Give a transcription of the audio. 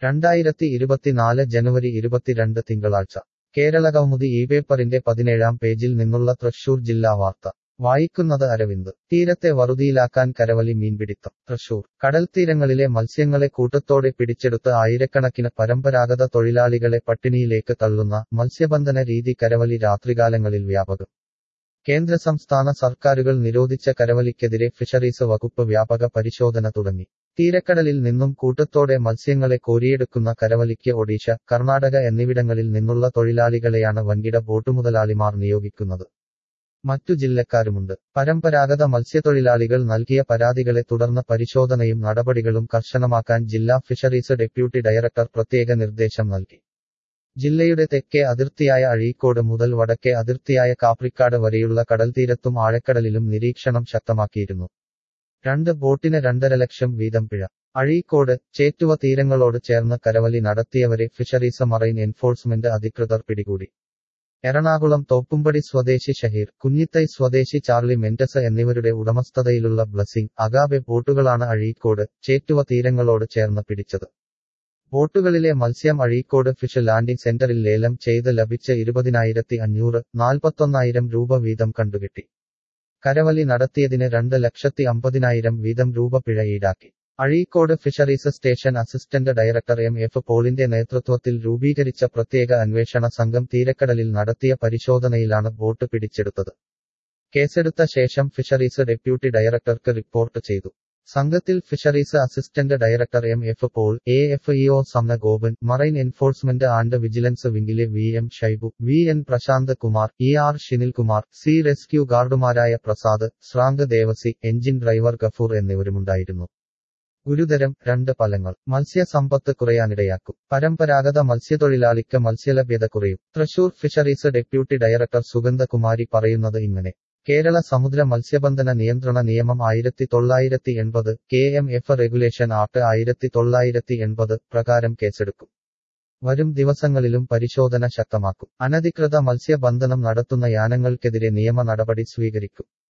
രണ്ടായിരത്തി ഇരുപത്തിനാല് ജനുവരി ഇരുപത്തിരണ്ട് തിങ്കളാഴ്ച കേരള കൗമുദി ഈ പേപ്പറിന്റെ പതിനേഴാം പേജിൽ നിന്നുള്ള തൃശൂർ ജില്ലാ വാർത്ത വായിക്കുന്നത് അരവിന്ദ് തീരത്തെ വറുതിയിലാക്കാൻ കരവലി മീൻപിടിത്തം തൃശൂർ കടൽത്തീരങ്ങളിലെ മത്സ്യങ്ങളെ കൂട്ടത്തോടെ പിടിച്ചെടുത്ത് ആയിരക്കണക്കിന് പരമ്പരാഗത തൊഴിലാളികളെ പട്ടിണിയിലേക്ക് തള്ളുന്ന മത്സ്യബന്ധന രീതി കരവലി രാത്രികാലങ്ങളിൽ വ്യാപകം കേന്ദ്ര സംസ്ഥാന സർക്കാരുകൾ നിരോധിച്ച കരവലിക്കെതിരെ ഫിഷറീസ് വകുപ്പ് വ്യാപക പരിശോധന തുടങ്ങി തീരക്കടലിൽ നിന്നും കൂട്ടത്തോടെ മത്സ്യങ്ങളെ കോരിയെടുക്കുന്ന കരവലിക്ക് ഒഡീഷ കർണാടക എന്നിവിടങ്ങളിൽ നിന്നുള്ള തൊഴിലാളികളെയാണ് വൻകിട ബോട്ടുമുതലാളിമാർ നിയോഗിക്കുന്നത് മറ്റു ജില്ലക്കാരുമുണ്ട് പരമ്പരാഗത മത്സ്യത്തൊഴിലാളികൾ നൽകിയ പരാതികളെ തുടർന്ന് പരിശോധനയും നടപടികളും കർശനമാക്കാൻ ജില്ലാ ഫിഷറീസ് ഡെപ്യൂട്ടി ഡയറക്ടർ പ്രത്യേക നിർദ്ദേശം നൽകി ജില്ലയുടെ തെക്കേ അതിർത്തിയായ അഴീക്കോട് മുതൽ വടക്കേ അതിർത്തിയായ കാപ്രിക്കാട് വരെയുള്ള കടൽത്തീരത്തും ആഴക്കടലിലും നിരീക്ഷണം ശക്തമാക്കിയിരുന്നു രണ്ട് ബോട്ടിന് രണ്ടര ലക്ഷം വീതം പിഴ അഴീക്കോട് ചേറ്റുവ തീരങ്ങളോട് ചേർന്ന് കരവലി നടത്തിയവരെ ഫിഷറീസ് മറൈൻ എൻഫോഴ്സ്മെന്റ് അധികൃതർ പിടികൂടി എറണാകുളം തോപ്പുംപടി സ്വദേശി ഷഹീർ കുഞ്ഞിത്തൈ സ്വദേശി ചാർലി മെന്റസ് എന്നിവരുടെ ഉടമസ്ഥതയിലുള്ള ബ്ലസ്സിംഗ് അഗാബെ ബോട്ടുകളാണ് അഴീക്കോട് ചേറ്റുവ തീരങ്ങളോട് ചേർന്ന് പിടിച്ചത് ബോട്ടുകളിലെ മത്സ്യം അഴീക്കോട് ഫിഷ് ലാൻഡിംഗ് സെന്ററിൽ ലേലം ചെയ്ത് ലഭിച്ച ഇരുപതിനായിരത്തി അഞ്ഞൂറ് നാൽപ്പത്തൊന്നായിരം രൂപ വീതം കണ്ടുകെട്ടി കരവലി നടത്തിയതിന് രണ്ട് ലക്ഷത്തി അമ്പതിനായിരം വീതം രൂപ പിഴ ഈടാക്കി Azhikode fisheries station assistant director M F പോളിന്റെ നേതൃത്വത്തിൽ രൂപീകരിച്ച പ്രത്യേക അന്വേഷണ സംഘം തീരക്കടലിൽ നടത്തിയ പരിശോധനയിലാണ് ബോട്ട് പിടിച്ചെടുത്തത് കേസെടുത്ത ശേഷം ഫിഷറീസ് ഡെപ്യൂട്ടി ഡയറക്ടർക്ക് റിപ്പോർട്ട് ചെയ്തു സംഘത്തിൽ fisheries assistant director M F Paul A F EO Samana Gopan marine enforcement and vigilance വിംഗിലെ V M Shaibu V N Prasanth Kumar E R Shinilkumar C rescue ഗാർഡുമാരായ പ്രസാദ് ശ്രാങ്ക് ദേവസി എഞ്ചിൻ ഡ്രൈവർ ഗഫൂർ എന്നിവരുമുണ്ടായിരുന്നു ഗുരുതരം രണ്ട് ഫലങ്ങൾ മത്സ്യസമ്പത്ത് കുറയാനിടയാക്കും പരമ്പരാഗത മത്സ്യത്തൊഴിലാളിക്ക് മത്സ്യലഭ്യത കുറയും Thrissur fisheries deputy director Sugandhakumari പറയുന്നത് ഇങ്ങനെ കേരള സമുദ്ര മത്സ്യബന്ധന നിയന്ത്രണ നിയമം ആയിരത്തി തൊള്ളായിരത്തി എൺപത് K M F regulation act ആയിരത്തി തൊള്ളായിരത്തി എൺപത് പ്രകാരം കേസെടുക്കും വരും ദിവസങ്ങളിലും പരിശോധന ശക്തമാക്കും അനധികൃത മത്സ്യബന്ധനം നടത്തുന്ന യാനങ്ങൾക്കെതിരെ നിയമ നടപടി സ്വീകരിക്കും